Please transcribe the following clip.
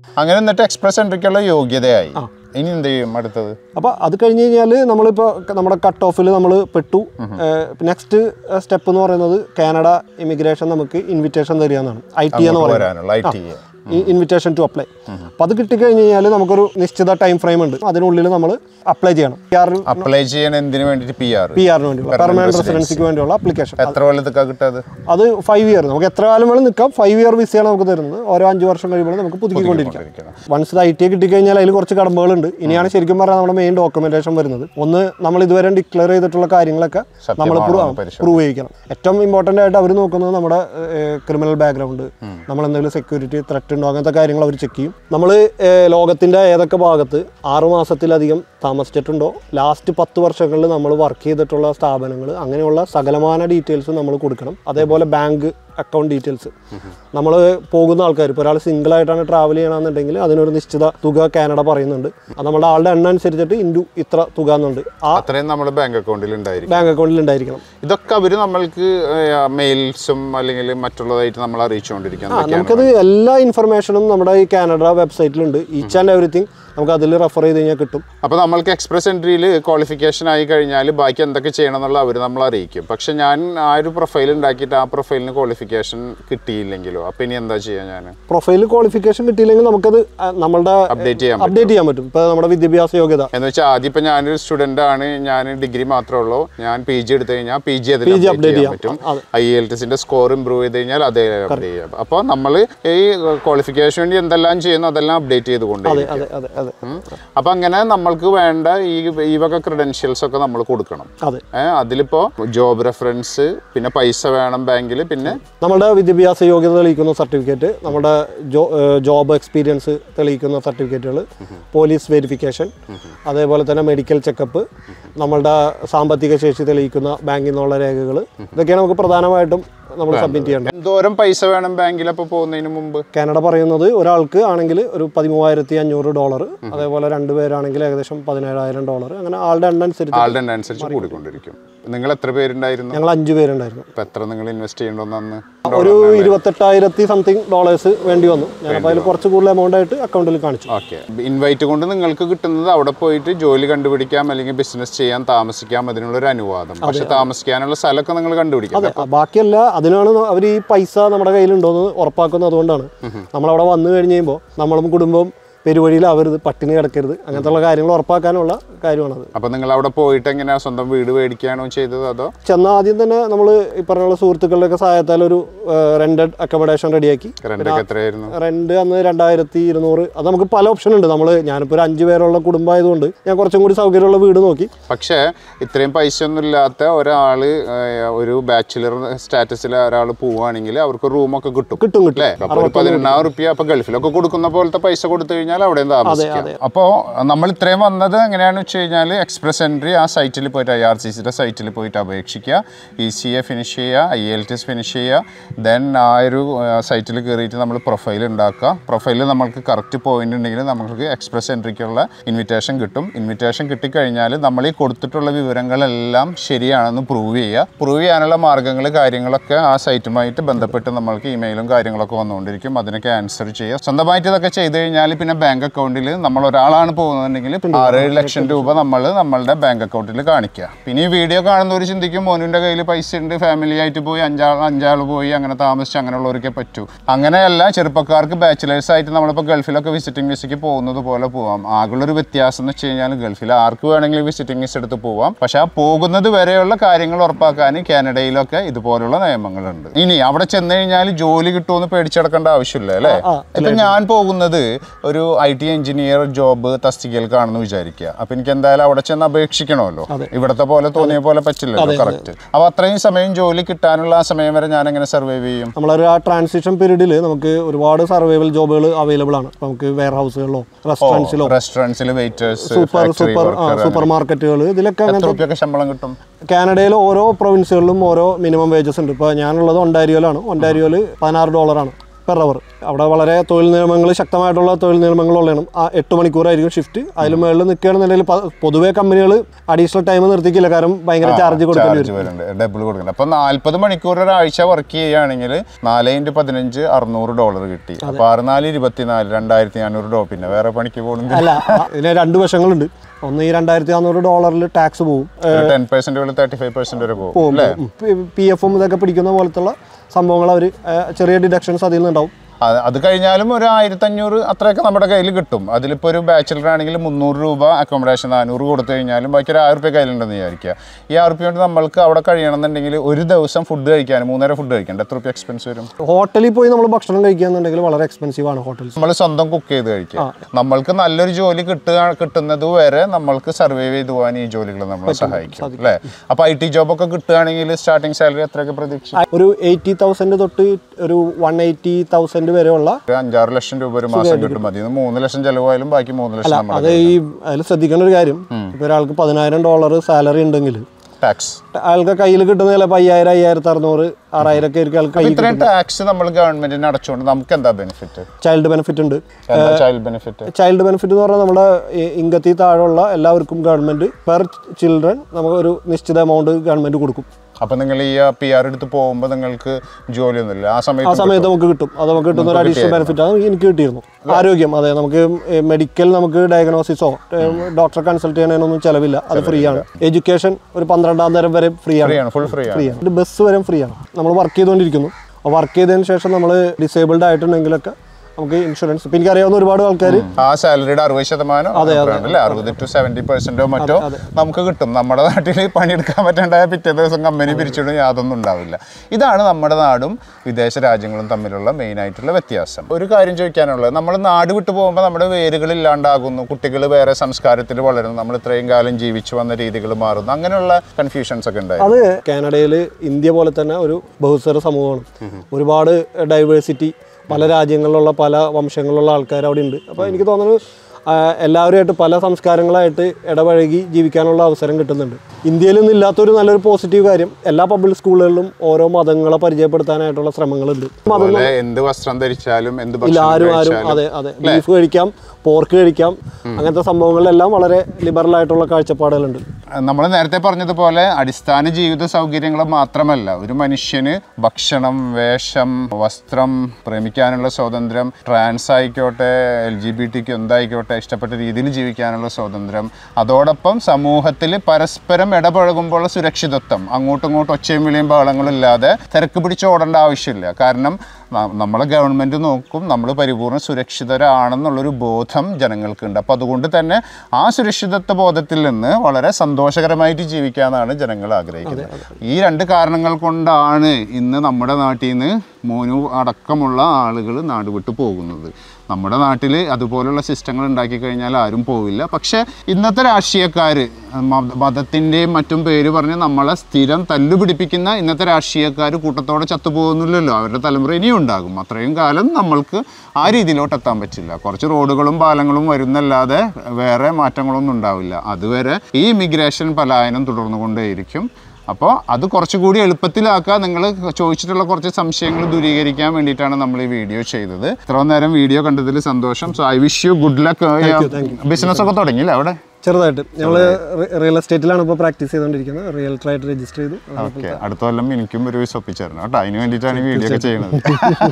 അങ്ങനെ എന്നിട്ട് എക്സ്പ്രസ് എൻട്രിക്കുള്ള യോഗ്യതയായി ഇനി എന്ത് ചെയ്യും അടുത്തത് അപ്പോൾ അത് കഴിഞ്ഞ് കഴിഞ്ഞാൽ നമ്മളിപ്പോൾ നമ്മുടെ കട്ട് ഓഫിൽ നമ്മൾ പെട്ടു നെക്സ്റ്റ് സ്റ്റെപ്പ് എന്ന് പറയുന്നത് കാനഡ ഇമിഗ്രേഷൻ നമുക്ക് ഇൻവിറ്റേഷൻ തരിക എന്നാണ് ഐ ടി എന്ന് പറയുന്നത് വരാനുള്ള I T invitation to apply അപ്പോൾ അത് കിട്ടിക്കഴിഞ്ഞ് കഴിഞ്ഞാൽ നമുക്കൊരു നിശ്ചിത ടൈം ഫ്രെയിം ഉണ്ട് അതിനുള്ളിൽ നമ്മൾ അപ്ലൈ ചെയ്യണം പി ആർ അപ്ലൈ ചെയ്യാൻ എന്തിനു വേണ്ടിയിട്ട് പി ആർ പി ആറിന് വേണ്ടിയുള്ള പെർമനന്റ് റെസിഡൻസിക്ക് വേണ്ടിയുള്ള അപ്ലിക്കേഷൻ എത്ര കൊല്ലത്തൊക്കെ കിട്ടത് അത് ഫൈവ് ഇയർ നമുക്ക് എത്ര കാലം വേണം നിൽക്കാം ഫൈവ് ഇയർ വിസയാണ് നമുക്ക് തരുന്നത് ഓരോ അഞ്ച് വർഷം കഴിയുമ്പോൾ നമുക്ക് പുതുക്കിക്കൊണ്ടിരിക്കാം വൺസ് ഇത് ഐ ടി കിട്ടിക്കഴിഞ്ഞാൽ അതിൽ കുറച്ച് കടമ്പകളുണ്ട് ഇനിയാണ് ശരിക്കും പറഞ്ഞാൽ നമ്മുടെ മെയിൻ ഡോക്യുമെന്റേഷൻ വരുന്നത് ഒന്ന് നമ്മൾ ഇതുവരെ ഡിക്ലെയർ ചെയ്തിട്ടുള്ള കാര്യങ്ങളൊക്കെ നമ്മൾ സത്യമാണോ പരിശോധന പ്രൂവ് ചെയ്യിക്കണം ഏറ്റവും ഇമ്പോർട്ടൻ്റ് ആയിട്ട് അവർ നോക്കുന്നത് നമ്മുടെ ക്രിമിനൽ ബാക്ക്ഗ്രൗണ്ട് നമ്മൾ എന്തെങ്കിലും സെക്യൂരിറ്റി ത്രെറ്റ് ഉണ്ടോ അങ്ങനത്തെ കാര്യങ്ങൾ അവർ ചെക്ക് ചെയ്യും നമ്മൾ ലോകത്തിൻ്റെ ഏതൊക്കെ ഭാഗത്ത് ആറ് മാസത്തിലധികം താമസിച്ചിട്ടുണ്ടോ ലാസ്റ്റ് പത്ത് വർഷങ്ങളിൽ നമ്മൾ വർക്ക് ചെയ്തിട്ടുള്ള സ്ഥാപനങ്ങൾ അങ്ങനെയുള്ള സകലമാന ഡീറ്റെയിൽസ് നമ്മൾ കൊടുക്കണം അതേപോലെ ബാങ്ക് അക്കൗണ്ട് ഡീറ്റെയിൽസ് നമ്മൾ പോകുന്ന ആൾക്കാർ ഇപ്പോൾ ഒരാൾ സിംഗിൾ ആയിട്ടാണ് ട്രാവൽ ചെയ്യണമെന്നുണ്ടെങ്കിൽ അതിനൊരു നിശ്ചിത തുക കാനഡ പറയുന്നുണ്ട് അത് നമ്മുടെ ആളുടെ എണ്ണം അനുസരിച്ചിട്ട് ഇൻറ്റു ഇത്ര തുക എന്നുണ്ട് ആ അത്രയും നമ്മുടെ ബാങ്ക് അക്കൗണ്ടിൽ ഉണ്ടായിരിക്കും ബാങ്ക് അക്കൗണ്ടിൽ ഉണ്ടായിരിക്കണം ഇതൊക്കെ അവര് നമ്മൾക്ക് മെയിൽസും അല്ലെങ്കിൽ മറ്റുള്ളതായിട്ട് നമ്മൾ അറിയിച്ചുകൊണ്ടിരിക്കുന്നത് ആ നമുക്കത് എല്ലാ ഇൻഫർമേഷനും നമ്മുടെ ഈ കാനഡ വെബ്സൈറ്റിലുണ്ട് ഈച്ച് ആൻഡ് എവറിത്തിങ് നമുക്ക് അതിൽ റെഫർ ചെയ്ത് കഴിഞ്ഞാൽ കിട്ടും അപ്പോൾ നമ്മൾക്ക് എക്സ്പ്രസ് എൻട്രിയിൽ ക്വാളിഫിക്കേഷൻ ആയി കഴിഞ്ഞാൽ ബാക്കി എന്തൊക്കെ ചെയ്യണം എന്നുള്ള അവർ നമ്മൾ അറിയിക്കും പക്ഷെ ഞാൻ ആ ഒരു പ്രൊഫൈൽ ഉണ്ടാക്കിയിട്ട് ആ പ്രൊഫൈലിന് ക്വാളിഫിക്കേഷൻ കിട്ടിയില്ലെങ്കിലോ അപ്പോൾ ഇനി എന്താ ചെയ്യുക ഞാൻ പ്രൊഫൈൽ ക്വാളിഫിക്കേഷൻ കിട്ടിയില്ലെങ്കിൽ നമുക്കത് ആ, നമ്മളുടെ അപ്ഡേറ്റ് ചെയ്യാൻ അപ്ഡേറ്റ് ചെയ്യാൻ പറ്റും ഇപ്പോൾ നമ്മുടെ വിദ്യാഭ്യാസ യോഗ്യത എന്ന് വെച്ചാൽ ആദ്യം ഇപ്പം ഞാനൊരു സ്റ്റുഡൻ്റ് ആണ് ഞാൻ ഡിഗ്രി മാത്രമേ ഉള്ളൂ ഞാൻ പി ജി എടുത്തു കഴിഞ്ഞാൽ പി ജി അതിൽ update അപ്ഡേറ്റ് ചെയ്യാൻ ചെയ്യാം. പറ്റും അതെ. ഐ എൽ ടിസിൻ്റെ സ്കോർ ഇമ്പ്രൂവ് ചെയ്ത് കഴിഞ്ഞാൽ അതേ അപ്ഡേറ്റ് ചെയ്യാം അപ്പോൾ നമ്മൾ ഈ ക്വാളിഫിക്കേഷൻ വേണ്ടി എന്തെല്ലാം ചെയ്യുന്നു അതെല്ലാം അപ്ഡേറ്റ് ചെയ്തുകൊണ്ട് അതെ അതെ അതെ അതെ അപ്പം അങ്ങനെ നമ്മൾക്ക് വേണ്ട ഈ ഈ വക ക്രെഡൻഷ്യൽസ് ഒക്കെ നമ്മൾ കൊടുക്കണം അതെ ഏഹ് അതിലിപ്പോൾ ജോബ് റെഫറൻസ് പിന്നെ പൈസ വേണം ബാങ്കിൽ പിന്നെ നമ്മുടെ വിദ്യാഭ്യാസ യോഗ്യത തെളിയിക്കുന്ന സർട്ടിഫിക്കറ്റ് നമ്മുടെ ജോ ജോബ് എക്സ്പീരിയൻസ് തെളിയിക്കുന്ന സർട്ടിഫിക്കറ്റുകൾ പോലീസ് വെരിഫിക്കേഷൻ അതേപോലെ തന്നെ മെഡിക്കൽ ചെക്കപ്പ് നമ്മളുടെ സാമ്പത്തിക ശേഷി തെളിയിക്കുന്ന ബാങ്കിൽ നിന്നുള്ള രേഖകൾ ഇതൊക്കെയാണ് നമുക്ക് പ്രധാനമായിട്ടും നമ്മൾ സബ്മിറ്റ് ചെയ്യേണ്ടത് എന്തോരം പൈസ വേണം ബാങ്കിൽ അപ്പോൾ പോകുന്നതിന് മുമ്പ് കാനഡ പറയുന്നത് ഒരാൾക്ക് ആണെങ്കിൽ ഒരു പതിമൂവായിരത്തി അഞ്ഞൂറ് ഡോളർ അതേപോലെ രണ്ട് പേരാണെങ്കിൽ ഏകദേശം പതിനേഴായിരം ഡോളർ അങ്ങനെ ആളുടെ എണ്ണം അനുസരിച്ച് ആളുടെ എണ്ണം അനുസരിച്ച് കൂടിക്കൊണ്ടിരിക്കും നിങ്ങൾ എത്ര പേരുണ്ടായിരുന്നു ഞങ്ങൾ അഞ്ച് പേരുണ്ടായിരുന്നു ഇപ്പം എത്ര നിങ്ങൾ ഇൻവെസ്റ്റ് ചെയ്യേണ്ടതെന്ന് അന്ന് ഒരു ഇരുപത്തെട്ടായിരത്തി സംതിങ് ഡോളേഴ്സ് വേണ്ടി വന്നു ഞാനപ്പോൾ അതിൽ കുറച്ച് കൂടുതൽ എമൗണ്ട് ആയിട്ട് അക്കൗണ്ടിൽ കാണിച്ചു ഓക്കെ ഇൻവൈറ്റ് കൊണ്ട് നിങ്ങൾക്ക് കിട്ടുന്നത് അവിടെ പോയിട്ട് ജോലി കണ്ടുപിടിക്കാം അല്ലെങ്കിൽ ബിസിനസ് ചെയ്യാൻ താമസിക്കാം അതിനുള്ളൊരു അനുവാദം പക്ഷെ താമസിക്കാനുള്ള സ്ഥലമൊക്കെ നിങ്ങൾ കണ്ടുപിടിക്കാം അതെ ബാക്കിയല്ല അതിനാണ് അവർ ഈ പൈസ നമ്മുടെ കയ്യിലുണ്ടോയെന്ന് ഉറപ്പാക്കുന്നത് അതുകൊണ്ടാണ് നമ്മളവിടെ വന്നു കഴിഞ്ഞ് കഴിയുമ്പോൾ നമ്മളും കുടുംബവും പെരുവഴിയിലാവരുത് പട്ടിണി കിടക്കരുത് അങ്ങനത്തെ ഉള്ള കാര്യങ്ങൾ ഉറപ്പാക്കാനുള്ള കാര്യമാണത് അപ്പൊ നിങ്ങൾ അവിടെ പോയിട്ട് എങ്ങനെയാ സ്വന്തം വീട് മേടിക്കുകയാണോ ചെയ്തത് അതോ ചെന്ന ആദ്യം തന്നെ നമ്മൾ ഈ പറഞ്ഞ സുഹൃത്തുക്കളുടെ ഒക്കെ സഹായത്താൽ ഒരു റെന്റഡ് അക്കോമഡേഷൻ റെഡിയാക്കി റെന്റൊക്കെ എത്രയായിരുന്നു റെന്റ് അന്ന് രണ്ടായിരത്തി ഇരുന്നൂറ് അത് നമുക്ക് പല ഓപ്ഷൻ ഉണ്ട് നമ്മൾ ഞാനിപ്പോൾ ഒരു അഞ്ച് പേരുള്ള കുടുംബമായതുകൊണ്ട് ഞാൻ കുറച്ചും കൂടി സൗകര്യമുള്ള വീട് നോക്കി പക്ഷേ ഇത്രയും പൈസ ഒന്നും ഇല്ലാത്ത ഒരാള് ഏഹ്, ഒരു ബാച്ചിലർ സ്റ്റാറ്റസിൽ ഒരാൾ പോവുകയാണെങ്കിൽ അവർക്ക് റൂമൊക്കെ കിട്ടും കിട്ടും കിട്ടും അല്ലേ അപ്പൊ ഒരു പതിനെണ്ണായിരം റുപ്യ അപ്പൊ ഗൾഫിലൊക്കെ കൊടുക്കുന്ന പോലത്തെ പൈസ കൊടുത്തു കഴിഞ്ഞാൽ അവിടെ താമസിക്കാം അപ്പോൾ നമ്മൾ ഇത്രയും വന്നത് എങ്ങനെയാണെന്ന് വെച്ച് കഴിഞ്ഞാൽ എക്സ്പ്രസ് എൻട്രി ആ സൈറ്റിൽ പോയിട്ട് ഐ ആർ സി സിയുടെ സൈറ്റിൽ പോയിട്ട് അപേക്ഷിക്കുക ഇ സി എ ഫിനിഷ് ചെയ്യുക I L T S finish ചെയ്യുക ദെൻ ആ ഒരു സൈറ്റിൽ കയറിയിട്ട് നമ്മൾ പ്രൊഫൈൽ ഉണ്ടാക്കുക പ്രൊഫൈലിൽ നമുക്ക് കറക്റ്റ് പോയിന്റ് ഉണ്ടെങ്കിൽ നമുക്ക് എക്സ്പ്രസ് എൻട്രിക്കുള്ള ഇൻവിറ്റേഷൻ കിട്ടും ഇൻവിറ്റേഷൻ കിട്ടിക്കഴിഞ്ഞാൽ നമ്മൾ ഈ കൊടുത്തിട്ടുള്ള വിവരങ്ങളെല്ലാം ശരിയാണെന്ന് പ്രൂവ് ചെയ്യുക പ്രൂവ് ചെയ്യാനുള്ള മാർഗ്ഗങ്ങൾ കാര്യങ്ങളൊക്കെ ആ സൈറ്റുമായിട്ട് ബന്ധപ്പെട്ട് നമ്മൾക്ക് ഇമെയിലും കാര്യങ്ങളൊക്കെ വന്നുകൊണ്ടിരിക്കും അതിനൊക്കെ ആൻസർ ചെയ്യുക സ്വന്തമായിട്ട് ഇതൊക്കെ ചെയ്ത് കഴിഞ്ഞാൽ പിന്നെ ബാങ്ക് അക്കൗണ്ടിൽ നമ്മൾ ഒരാളാണ് പോകുന്നതെങ്കിൽ ആറേഴ് ലക്ഷം രൂപ നമ്മൾ നമ്മളുടെ ബാങ്ക് അക്കൗണ്ടിൽ കാണിക്കുക പിന്നെ ഈ വീഡിയോ കാണുന്നവർ ചിന്തിക്കും മോനുവിൻ്റെ കയ്യിൽ പൈസ ഉണ്ട് ഫാമിലി ആയിട്ട് പോയി അഞ്ചാൾ അഞ്ചാൾ പോയി അങ്ങനെ താമസിച്ച് അങ്ങനെയുള്ളവർക്കേ പറ്റൂ അങ്ങനെയല്ല ചെറുപ്പക്കാർക്ക് ബാച്ചിലേഴ്സ് ആയിട്ട് നമ്മളിപ്പോൾ ഗൾഫിലൊക്കെ വിസിറ്റിംഗ് വിസയ്ക്ക് പോകുന്നത് പോലെ പോവാം ആകെയുള്ളൊരു വ്യത്യാസം എന്ന് വെച്ച് കഴിഞ്ഞാൽ ഗൾഫിൽ ആർക്ക് വേണമെങ്കിലും വിസിറ്റിംഗ് വിസ എടുത്ത് പോവാം പക്ഷെ ആ പോകുന്നത് വരെയുള്ള കാര്യങ്ങൾ ഉറപ്പാക്കാൻ കാനഡയിലൊക്കെ ഇതുപോലുള്ള നിയമങ്ങളുണ്ട് ഇനി അവിടെ ചെന്ന് കഴിഞ്ഞാൽ ജോലി കിട്ടുമെന്ന് പേടിച്ചെടുക്കേണ്ട ആവശ്യമില്ല അല്ലേ ആ, ഇപ്പൊ ഞാൻ പോകുന്നത് ഒരു ഐ ടി എഞ്ചിനീയർ ജോബ് തസ്തികയിൽക്കാണെന്ന് വിചാരിക്കുക അപ്പൊ എനിക്ക് എന്തായാലും അവിടെ ചെന്ന് അപേക്ഷിക്കണമല്ലോ ഇവിടത്തെ പോലെ തോന്നിയ പോലെ പറ്റില്ലല്ലോ കറക്റ്റ് അപ്പൊ അത്രയും സമയം ജോലി കിട്ടാനുള്ള ആ സമയം വരെ ഞാൻ എങ്ങനെ സർവൈവ് ചെയ്യും നമ്മളൊരു ആ ട്രാൻസിഷൻ പീരീഡിൽ നമുക്ക് ഒരുപാട് സർവൈവൽ ജോബുകൾ അവൈലബിൾ ആണ് ഇപ്പൊ നമുക്ക് വെയർ ഹൗസുകളിലോ റെസ്റ്റോറൻറ്റ്സിലോ റെസ്റ്റോറൻറ്റ്സിൽ വെയിറ്റേഴ്സ് സൂപ്പർ സൂപ്പർ സൂപ്പർ മാർക്കറ്റുകൾ ഇതിലൊക്കെ എത്ര റുപ്യൊക്കെ ശമ്പളം കിട്ടും കാനഡയിലെ ഓരോ പ്രൊവിൻസുകളിലും ഓരോ മിനിമം വേജസ് ഉണ്ട് ഇപ്പോൾ ഞാനുള്ളത് ഒണ്ടാരിയോയിലാണ് ഒണ്ടാരിയോയിൽ പതിനാറ് ഡോളറാണ് പെർ അവർ അവിടെ വളരെ തൊഴിൽ നിയമങ്ങൾ ശക്തമായിട്ടുള്ള തൊഴിൽ നിയമങ്ങളുള്ളതാണ് ആ എട്ട് മണിക്കൂറായിരിക്കും ഷിഫ്റ്റ് അതിൽ മുകളിൽ നിൽക്കുകയാണെന്നുണ്ടെങ്കിൽ പ- പൊതുവേ കമ്പനികൾ അഡീഷണൽ ടൈം നിർത്തിക്കില്ല കാരണം ഭയങ്കര ചാർജ് കൊടുക്കേണ്ടി വരും ചാർജ് വരുന്നുണ്ട് ഡബിൾ കൊടുക്കുന്നുണ്ട് അപ്പൊ നാല്പത് മണിക്കൂർ ഒരാഴ്ച വർക്ക് ചെയ്യുകയാണെങ്കിൽ നാല് ഇൻറ്റു പതിനഞ്ച് അറുന്നൂറ് ഡോളർ കിട്ടി അപ്പൊ ആറ് നാല് ഇരുപത്തിനാല് രണ്ടായിരത്തി നാനൂറ് ഡോളർ പിന്നെ വേറെ പണിക്ക് പോകുന്നുണ്ട് അല്ല ആ, ഇതിന് രണ്ട് വശങ്ങളുണ്ട് ഒന്ന് ഈ രണ്ടായിരത്തി നാനൂറ് ഡോളറിൽ ടാക്സ് പോകും ടെൻ പെർസെന്റ് പോലെ തേർട്ടി ഫൈവ് പെർസെന്റ് വരെ പോകും പോകും പി എഫും ഇതൊക്കെ പിടിക്കുന്ന പോലത്തുള്ള സംഭവങ്ങൾ അവർ ചെറിയ ഡിഡക്ഷൻസ് അതിൽ നിന്നുണ്ടാവും അത് അത് കഴിഞ്ഞാലും ഒരു ആയിരത്തി അഞ്ഞൂറ് അത്രയൊക്കെ നമ്മുടെ കയ്യിൽ കിട്ടും അതിലിപ്പോൾ ഒരു ബാച്ചിലർ ആണെങ്കിൽ മുന്നൂറ് രൂപ അക്കോമഡേഷൻ നാനൂറ് കൊടുത്തു കഴിഞ്ഞാലും ബാക്കി ഒരു ആയിരം റുപ്യ കയ്യിലുണ്ടെന്ന് വിചാരിക്കുക ഈ ആയിരം റുപ്യ കൊണ്ട് നമ്മൾക്ക് അവിടെ കഴിയണമെന്നുണ്ടെങ്കിൽ ഒരു ദിവസം ഫുഡ് കഴിക്കാൻ മൂന്നേരം ഫുഡ് കഴിക്കണ്ട എത്ര റുപ്യ എക്സ്പെൻസ് വരും ഹോട്ടലിൽ പോയി നമ്മൾ ഭക്ഷണം കഴിക്കുകയെന്നുണ്ടെങ്കിൽ വളരെ എക്സ്പെൻസീവ് ആണ് ഹോട്ടൽസ് നമ്മൾ സ്വന്തം കുക്ക് ചെയ്ത് കഴിക്കുക നമ്മൾക്ക് നല്ലൊരു ജോലി കിട്ടുക കിട്ടുന്നത് വരെ നമ്മൾക്ക് സർവൈവ് ചെയ്ത് പോകാൻ ഈ ജോലികൾ നമ്മളെ സഹായിക്കും അല്ലേ അപ്പോൾ ഐ ടി ജോബൊക്കെ കിട്ടുകയാണെങ്കിൽ സ്റ്റാർട്ടിംഗ് സാലറി എത്രയൊക്കെ പ്രതീക്ഷ ഒരു എയ്റ്റി തൗസൻഡ് തൊട്ട് ഒരു വൺ എയ്റ്റി തൗസൻഡ് വരെയുള്ള ഒരു അഞ്ചാറ് ലക്ഷം രൂപ ഒരു മാസം കിട്ടും മതി ഇത് മൂന്ന് ലക്ഷം ചിലവായാലും ബാക്കി മൂന്ന് ലക്ഷം നമ്മുടെ അത് ഈ അതിൽ ശ്രദ്ധിക്കേണ്ട ഒരു കാര്യം ഇപ്പോൾ ഒരാൾക്ക് പതിനായിരം ഡോളർ സാലറി ഉണ്ടെങ്കിൽ ടാക്സ് അയാൾക്ക് കയ്യിൽ കിട്ടുന്ന ചിലപ്പോൾ അയ്യായിരം അയ്യായിരത്തി അറുന്നൂറ് ആറായിരം ഒക്കെ ആയിരിക്കും അയാൾക്ക് കയ്യിൽ ഇത്രയും ടാക്സ് നമ്മൾ ഗവൺമെന്റിന് അടച്ചുകൊണ്ട് നമുക്ക് എന്താ ബെനിഫിറ്റ് ചൈൽഡ് ബെനിഫിറ്റ് ഉണ്ട് എന്താ ചൈൽഡ് ബെനിഫിറ്റ് ചൈൽഡ് ബെനിഫിറ്റ് എന്ന് പറഞ്ഞാൽ നമ്മുടെ ഇ- ഇംഗത്തിൽ താഴെയുള്ള എല്ലാവർക്കും ഗവൺമെൻറ് പെർ ചിൽഡ്രൻ നമുക്ക് ഒരു നിശ്ചിത എമൗണ്ട് ഗവൺമെൻറ് കൊടുക്കും അപ്പൊ നിങ്ങൾ ഈ പി ആർ എടുത്ത് പോകുമ്പോൾ നിങ്ങൾക്ക് ജോലിയൊന്നുമില്ല ആ ആ സമയത്ത് സമയത്ത് നമുക്ക് കിട്ടും അത് നമുക്ക് കിട്ടുന്ന ഒരു അഡീഷണൽ ബെനിഫിറ്റ് ആണ് എനിക്ക് കിട്ടിയിരുന്നു ആരോഗ്യം അതെ നമുക്ക് മെഡിക്കൽ നമുക്ക് ഡയഗ്നോസിസോ ഡോക്ടറെ കൺസൾട്ട് ചെയ്യണതിനൊന്നും ചിലവില്ല അത് ഫ്രീ ആണ് എഡ്യൂക്കേഷൻ ഒരു പന്ത്രണ്ടാം തരം വരെ ഫ്രീ ആണ് ഫ്രീ ആണ് ഫുൾ ഫ്രീ ആണ് ഫ്രീ ആണ് ബസ് വരെ ഫ്രീ ആണ് നമ്മൾ വർക്ക് ചെയ്തുകൊണ്ടിരിക്കുന്നു വർക്ക് ചെയ്തതിന് ശേഷം നമ്മൾ ഡിസേബിൾഡ് ആയിട്ടുണ്ടെങ്കിലൊക്കെ നമുക്ക് ഇൻഷുറൻസ് ഇപ്പം എനിക്കറിയാവുന്ന ഒരുപാട് ആൾക്കാർ ആ സാലറിയുടെ അറുപത് ശതമാനം അല്ലേ അറുപത് ടു സെവന്റി പെർസെന്റോ മറ്റോ നമുക്ക് കിട്ടും നമ്മുടെ നാട്ടിൽ പണിയെടുക്കാൻ പറ്റാണ്ടായ പിറ്റേ ദിവസം കമ്പനി പിരിച്ചിടും യാതൊന്നും ഉണ്ടാവില്ല ഇതാണ് നമ്മുടെ നാടും വിദേശ രാജ്യങ്ങളും തമ്മിലുള്ള മെയിൻ ആയിട്ടുള്ള വ്യത്യാസം ഒരു കാര്യം ചോദിക്കാനുള്ളത് നമ്മൾ നാട് വിട്ടു പോകുമ്പോൾ നമ്മുടെ വേരുകൾ ഇല്ലാണ്ടാകുന്നു കുട്ടികൾ വേറെ സംസ്കാരത്തിൽ വളരുന്നു നമ്മൾ ഇത്രയും കാലം ജീവിച്ചു വന്ന രീതികൾ മാറുന്നു അങ്ങനെയുള്ള കൺഫ്യൂഷൻസ് ഒക്കെ ഉണ്ടായി അത് കാനഡയിൽ ഇന്ത്യ പോലെ തന്നെ ഒരു ബഹുസ്വര സമൂഹമാണ് ഒരുപാട് ഡൈവേഴ്സിറ്റി പല രാജ്യങ്ങളിലുള്ള പല വംശങ്ങളിലുള്ള ആൾക്കാർ അവിടെ ഉണ്ട് അപ്പോൾ എനിക്ക് തോന്നുന്നു ആ, എല്ലാവരുമായിട്ട് പല സംസ്കാരങ്ങളായിട്ട് ഇടപഴകി ജീവിക്കാനുള്ള അവസരം കിട്ടുന്നുണ്ട് ഇന്ത്യയിൽ നിന്ന് ഇല്ലാത്തൊരു നല്ലൊരു പോസിറ്റീവ് കാര്യം എല്ലാ പബ്ലിക് സ്കൂളുകളിലും ഓരോ മതങ്ങളെ പരിചയപ്പെടുത്താനായിട്ടുള്ള ശ്രമങ്ങളുണ്ട് മതം അതുപോലെ എന്ത് വസ്ത്രം ധരിച്ചാലും എന്ത് ഇല്ല ഭക്ഷണം ആരും ആരും കഴിച്ചാലും അതെ അതെ ബീഫ് കഴിക്കാം പോർക്ക് കഴിക്കാം അങ്ങനത്തെ സംഭവങ്ങളിലെല്ലാം വളരെ ലിബറൽ ആയിട്ടുള്ള കാഴ്ചപ്പാടുകളുണ്ട് നമ്മൾ നേരത്തെ പറഞ്ഞതുപോലെ അടിസ്ഥാന ജീവിത സൗകര്യങ്ങൾ മാത്രമല്ല ഒരു മനുഷ്യന് ഭക്ഷണം വേഷം വസ്ത്രം പ്രേമിക്കാനുള്ള സ്വാതന്ത്ര്യം ട്രാൻസ് ആയിക്കോട്ടെ എൽ ജി ബി ടിക്ക് എന്തായിക്കോട്ടെ ഇഷ്ടപ്പെട്ട രീതിയിൽ ജീവിക്കാനുള്ള സ്വാതന്ത്ര്യം അതോടൊപ്പം സമൂഹത്തിൽ പരസ്പരം ഇടപഴകുമ്പോൾ സുരക്ഷിതത്വം അങ്ങോട്ടും ഇങ്ങോട്ടും ഒച്ചയും വിളിയും ബഹളങ്ങളും ഇല്ലാതെ തിരക്ക് പിടിച്ച് ഓടേണ്ട ആവശ്യമില്ല കാരണം ന- നമ്മളെ ഗവൺമെൻറ് നോക്കും നമ്മൾ പരിപൂർണ്ണ സുരക്ഷിതരാണെന്നുള്ളൊരു ബോധം ജനങ്ങൾക്കുണ്ട് അപ്പോൾ അതുകൊണ്ട് തന്നെ ആ സുരക്ഷിതത്വ ബോധത്തിൽ നിന്ന് വളരെ സന്തോഷകരമായിട്ട് ജീവിക്കാനാണ് ജനങ്ങൾ ആഗ്രഹിക്കുന്നത് ഈ രണ്ട് കാരണങ്ങൾ കൊണ്ടാണ് ഇന്ന് നമ്മുടെ നാട്ടിൽ നിന്ന് മോനു അടക്കമുള്ള ആളുകൾ നാട് വിട്ടു പോകുന്നത് നമ്മുടെ നാട്ടിൽ അതുപോലുള്ള സിസ്റ്റങ്ങൾ ഉണ്ടാക്കി കഴിഞ്ഞാൽ ആരും പോവില്ല പക്ഷേ ഇന്നത്തെ രാഷ്ട്രീയക്കാർ മതത്തിൻ്റെയും മറ്റും പേര് പറഞ്ഞ് നമ്മളെ സ്ഥിരം തല്ലുപിടിപ്പിക്കുന്ന ഇന്നത്തെ രാഷ്ട്രീയക്കാർ കൂട്ടത്തോടെ ചത്തുപോകുന്നില്ലല്ലോ അവരുടെ തലമുറ ഇനിയും ഉണ്ടാകും അത്രയും കാലം നമ്മൾക്ക് ആ രീതിയിലോട്ട് എത്താൻ പറ്റില്ല കുറച്ച് റോഡുകളും പാലങ്ങളും വരുന്നല്ലാതെ വേറെ മാറ്റങ്ങളൊന്നും ഉണ്ടാവില്ല അതുവരെ ഈ ഇമിഗ്രേഷൻ പലായനം തുടർന്നുകൊണ്ടേയിരിക്കും അപ്പോൾ അത് കുറച്ചുകൂടി എളുപ്പത്തിലാക്കാൻ നിങ്ങൾ ചോദിച്ചിട്ടുള്ള കുറച്ച് സംശയങ്ങൾ ദൂരീകരിക്കാൻ വേണ്ടിയിട്ടാണ് നമ്മൾ ഈ വീഡിയോ ചെയ്തത് ഇത്രയും നേരം വീഡിയോ കണ്ടതിൽ സന്തോഷം so I wish you good luck business ഒക്കെ തുടങ്ങിയില്ലേ അവിടെ ചെറുതായിട്ട് ഞങ്ങൾ റിയൽ എസ്റ്റേറ്റിലാണ് ഇപ്പോൾ പ്രാക്ടീസ് ചെയ്തുകൊണ്ടിരിക്കുന്നത് റിയൽറ്റർ ആയിട്ട് രജിസ്റ്റർ ചെയ്തു ഓക്കെ അടുത്ത കൊല്ലം എനിക്കും ഒരു വിസ ഒപ്പിച്ചു തരണം കേട്ടോ അതിന് വേണ്ടിയിട്ടാണ് ഈ വീഡിയോ ഒക്കെ ചെയ്യുന്നത്